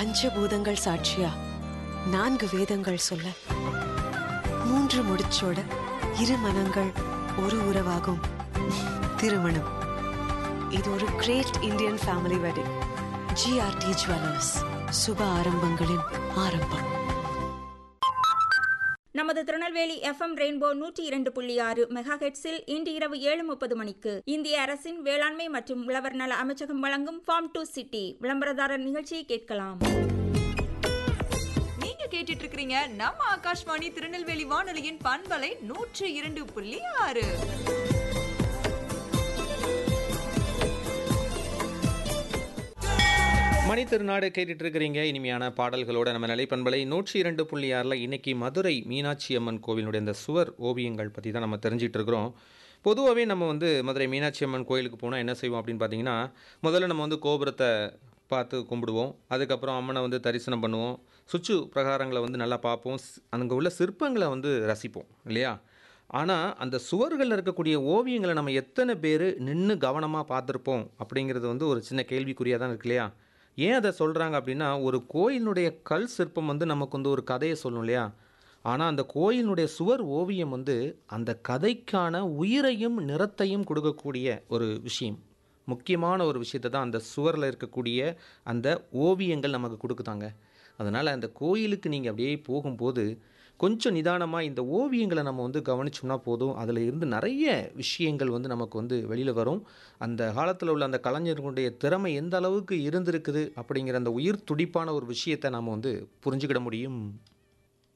பஞ்சபூதங்கள் சாட்சியா நான்கு வேதங்கள் சொல்ல மூன்று முடிச்சோட இரு மனங்கள் ஒரு உறவாகும் திருமணம் இது ஒரு great Indian family wedding GRT jewellers சுப ஆரம்பங்களின் ஆரம்பம் நமது திருநெல்வேலி எஃப்எம் ரெயின்போ நூற்றி இரண்டு புள்ளி ஆறு மெகா ஹெட்ஸில் இன்று இரவு ஏழு முப்பது மணிக்கு இந்திய அரசின் வேளாண்மை மற்றும் உழவர் நல அமைச்சகம் வழங்கும் ஃபார்ம் டு சிட்டி விளம்பரதாரர் நிகழ்ச்சியை கேட்கலாம் நீங்க கேட்டுட்டு இருக்கிறீங்க நம்ம ஆகாஷ்வாணி திருநெல்வேலி வானொலியின் பண்பலை நூற்று இரண்டு புள்ளி ஆறு மணி திருநாடு கேட்டுட்டு இருக்கிறீங்க இனிமையான பாடல்களோட நம்ம நிலைப்பண்பலை நூற்றி இரண்டு புள்ளி ஆறில் இன்னைக்கு மதுரை மீனாட்சி அம்மன் கோவிலுடைய இந்த சுவர் ஓவியங்கள் பற்றி தான் நம்ம தெரிஞ்சிட்டு இருக்கிறோம் பொதுவாகவே நம்ம வந்து மதுரை மீனாட்சி அம்மன் கோயிலுக்கு போனால் என்ன செய்வோம் அப்படின்னு பார்த்தீங்கன்னா முதல்ல நம்ம வந்து கோபுரத்தை பார்த்து கும்பிடுவோம் அதுக்கப்புறம் அம்மனை வந்து தரிசனம் பண்ணுவோம் சுற்று பிரகாரங்களை வந்து நல்லா பார்ப்போம் அங்கே உள்ள சிற்பங்களை வந்து ரசிப்போம் இல்லையா ஆனால் அந்த சுவர்களில் இருக்கக்கூடிய ஓவியங்களை நம்ம எத்தனை பேர் நின்று கவனமாக பார்த்துருப்போம் அப்படிங்கிறது வந்து ஒரு சின்ன கேள்விக்குறியாக தான் இருக்கு இல்லையா ஏன் அதை சொல்கிறாங்க அப்படின்னா ஒரு கோயிலினுடைய கல் சிற்பம் வந்து நமக்கு வந்து ஒரு கதையை சொல்லும் இல்லையா ஆனால் அந்த கோயிலினுடைய சுவர் ஓவியம் வந்து அந்த கதைக்கான உயிரையும் நிறத்தையும் கொடுக்கக்கூடிய ஒரு விஷயம் முக்கியமான ஒரு விஷயத்தை தான் அந்த சுவரில் இருக்கக்கூடிய அந்த ஓவியங்கள் நமக்கு கொடுக்குதாங்க அதனால் அந்த கோயிலுக்கு நீங்கள் அப்படியே போகும்போது கொஞ்சம் நிதானமாக இந்த ஓவியங்களை நம்ம வந்து கவனிச்சோம்னா போதும் அதில் இருந்து நிறைய விஷயங்கள் வந்து நமக்கு வந்து வெளியில் வரும் அந்த காலத்தில் உள்ள அந்த கலைஞர்களுடைய திறமை எந்த அளவுக்கு இருந்திருக்குது அப்படிங்கிற அந்த உயிர் துடிப்பான ஒரு விஷயத்தை நாம் வந்து புரிஞ்சுக்கிட முடியும்